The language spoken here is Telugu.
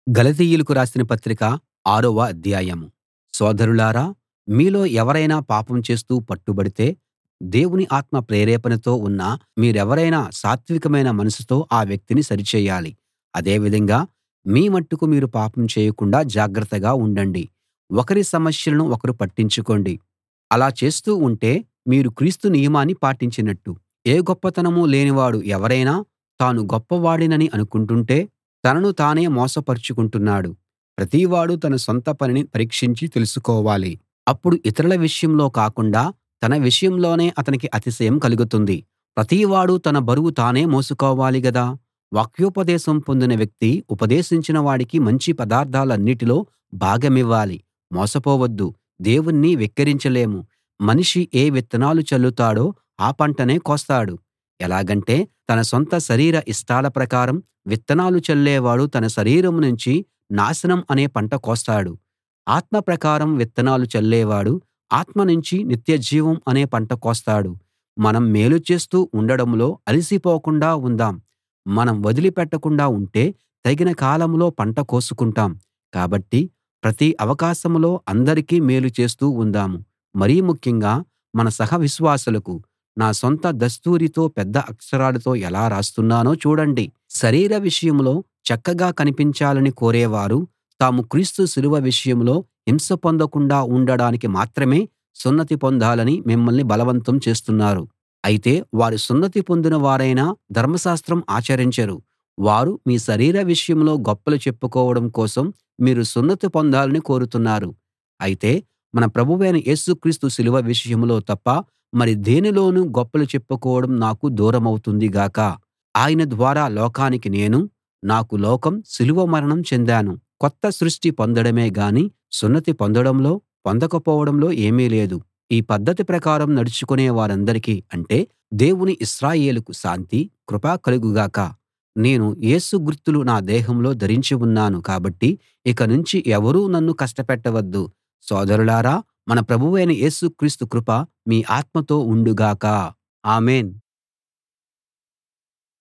గలతీయులకు రాసిన పత్రిక ఆరవ అధ్యాయం సోదరులారా మీలో ఎవరైనా పాపం చేస్తూ పట్టుబడితే దేవుని ఆత్మ ప్రేరేపణతో ఉన్న మీరెవరైనా సాత్వికమైన మనసుతో ఆ వ్యక్తిని సరిచేయాలి అదే విధంగా మీ మట్టుకు మీరు పాపం చేయకుండా జాగ్రత్తగా ఉండండి ఒకరి సమస్యలను ఒకరు పట్టించుకోండి అలా చేస్తూ ఉంటే మీరు క్రీస్తు నియమాన్ని పాటించినట్టు ఏ గొప్పతనం లేనివాడు ఎవరైనా తాను గొప్పవాడినని అనుకుంటుంటే తనను తానే మోసపరుచుకుంటున్నాడు ప్రతివాడూ తన సొంత పనిని పరీక్షించి తెలుసుకోవాలి అప్పుడు ఇతరుల విషయంలో కాకుండా తన విషయంలోనే అతనికి అతిశయం కలుగుతుంది ప్రతివాడూ తన బరువు తానే మోసుకోవాలి గదా వాక్యోపదేశం పొందిన వ్యక్తి ఉపదేశించిన వాడికి మంచి పదార్థాలన్నిటిలో భాగమివ్వాలి మోసపోవద్దు దేవుణ్ణి వెక్కిరించలేము మనిషి ఏ విత్తనాలు చల్లుతాడో ఆ పంటనే కోస్తాడు ఎలాగంటే తన సొంత శరీర ఇష్టాల ప్రకారం విత్తనాలు చల్లేవాడు తన శరీరం నుంచి నాశనం అనే పంట కోస్తాడు ఆత్మ ప్రకారం విత్తనాలు చల్లేవాడు ఆత్మ నుంచి నిత్యజీవం అనే పంట కోస్తాడు మనం మేలు చేస్తూ ఉండడంలో అలసిపోకుండా ఉందాం మనం వదిలిపెట్టకుండా ఉంటే తగిన కాలంలో పంట కోసుకుంటాం కాబట్టి ప్రతి అవకాశంలో అందరికీ మేలు చేస్తూ ఉందాము మరీ ముఖ్యంగా మన సహ విశ్వాసులకు నా సొంత దస్తూరితో పెద్ద అక్షరాలతో ఎలా రాస్తున్నానో చూడండి శరీర విషయంలో చక్కగా కనిపించాలని కోరేవారు తాము క్రీస్తు సిలువ విషయంలో హింస పొందకుండా ఉండడానికి మాత్రమే సున్నతి పొందాలని మిమ్మల్ని బలవంతం చేస్తున్నారు అయితే వారు సున్నతి పొందిన వారైనా ధర్మశాస్త్రం ఆచరించరు వారు మీ శరీర విషయంలో గొప్పలు చెప్పుకోవడం కోసం మీరు సున్నతి పొందాలని కోరుతున్నారు అయితే మన ప్రభువైన యేసు క్రీస్తు సిలువ విషయంలో తప్ప మరి దేనిలోనూ గొప్పలు చెప్పుకోవడం నాకు దూరమవుతుంది గాక ఆయన ద్వారా లోకానికి నేను నాకు లోకం సిలువ మరణం చెందాను కొత్త సృష్టి పొందడమే గాని సున్నతి పొందడంలో పొందకపోవడంలో ఏమీ లేదు ఈ పద్ధతి ప్రకారం నడుచుకునే వారందరికీ అంటే దేవుని ఇశ్రాయేలుకు శాంతి కృప కలుగు గాక నేను యేసు గుర్తులు నా దేహంలో ధరించి ఉన్నాను కాబట్టి ఇక నుంచి ఎవరూ నన్ను కష్టపెట్టవద్దు సోదరులారా మన ప్రభువైన యేసు క్రీస్తు కృప మీ ఆత్మతో ఉండు గాక ఆమేన్